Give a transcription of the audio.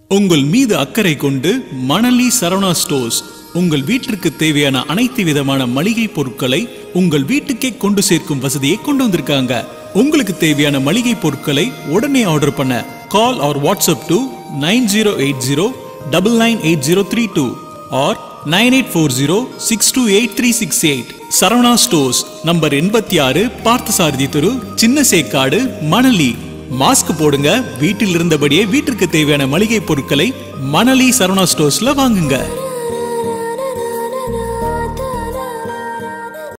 உங்கள் மீது அக்கறை கொண்டு மணலி சரவணா ஸ்டோர்ஸ் உங்கள் வீட்டிற்கு தேவையான அனைத்து விதமான மளிகை பொருட்களை உங்கள் வீட்டுக்கே கொண்டு சேர்க்கும் வசதியை கொண்டு வந்திருக்காங்க உங்களுக்கு தேவையான மளிகை பொருட்களை உடனே ஆர்டர் பண்ண call or WhatsApp to nine zero eight zero double nine eight zero three two or nine eight four zero six two eight three six eight Saravana stores number எண்பத்தி ஆறு பார்த்தசாரதி தெரு சின்ன சேக்காடு மணலி மாஸ்க் போடுங்க வீட்டில் இருந்தபடியே வீட்டிற்கு தேவையான மளிகை பொருட்களை மணலி சரவணா ஸ்டோர்ஸ்ல வாங்குங்க